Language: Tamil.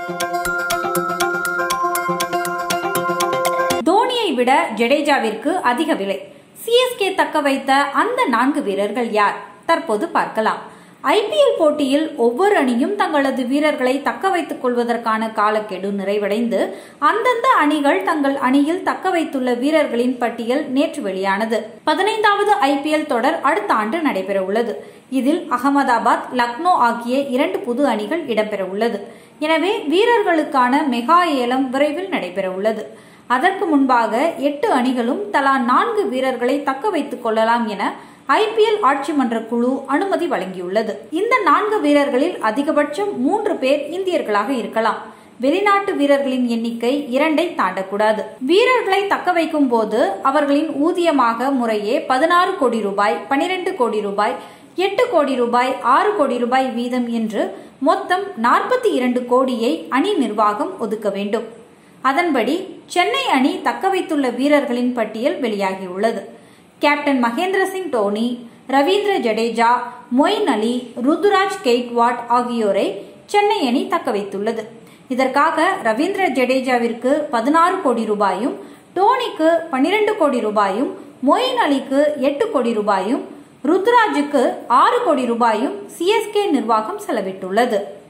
தோனியை விட ஜடேஜாவிற்கு அதிக விலை சிஎஸ்கே தக்க வைத்த அந்த நான்கு வீரர்கள் யார் தற்போது பார்க்கலாம் ஐபிஎல் போட்டியில் ஒவ்வொரு அணியும் தங்களது வீரர்களை தக்க வைத்துக் கொள்வதற்கான காலக்கெடு நிறைவடைந்து அந்தந்த அணிகள் தங்கள் அணியில் தக்க வைத்துள்ள வீரர்களின் பட்டியல் நேற்று வெளியானது பதினைந்தாவது ஐபிஎல் தொடர் அடுத்த ஆண்டு நடைபெற உள்ளது இதில் அகமதாபாத் லக்னோ ஆகிய இரண்டு புது அணிகள் இடம்பெற உள்ளது எனவே வீரர்களுக்கான மெகா ஏலம் விரைவில் நடைபெற உள்ளது அதற்கு முன்பாக எட்டு அணிகளும் தலா நான்கு வீரர்களை தக்க வைத்துக் கொள்ளலாம் என ஐபிஎல் ஆட்சி மன்ற குழு அனுமதி வழங்கியுள்ளது இந்த நான்கு வீரர்களில் அதிகபட்சம் மூன்று பேர் இந்தியர்களாக இருக்கலாம் வெளிநாட்டு வீரர்களின் எண்ணிக்கை இரண்டை தாண்டக்கூடாது வீரர்களை தக்க வைக்கும் போது அவர்களின் ஊதியமாக முறையே பதினாறு கோடி ரூபாய் பனிரெண்டு கோடி ரூபாய் எட்டு கோடி ரூபாய் ஆறு கோடி ரூபாய் வீதம் என்று மொத்தம் நாற்பத்தி இரண்டு கோடியை அணி நிர்வாகம் ஒதுக்க வேண்டும் அதன்படி சென்னை அணி தக்க வைத்துள்ள வீரர்களின் பட்டியல் வெளியாகியுள்ளது captain Mahendra Singh Dhoni Ravindra Jadeja Moeen Ali Ruturaj Gaikwad ஆகியோரை சென்னை அணி தக்க வைத்துள்ளது இதற்காக ரவீந்திர ஜடேஜாவிற்கு பதினாறு கோடி ரூபாயும் டோனிக்கு பன்னிரண்டு கோடி ரூபாயும் மொயின் அலிக்கு எட்டு கோடி ரூபாயும் ருத்ராஜுக்கு ஆறு கோடி ரூபாயும் சிஎஸ்கே நிர்வாகம் செலவிட்டுள்ளது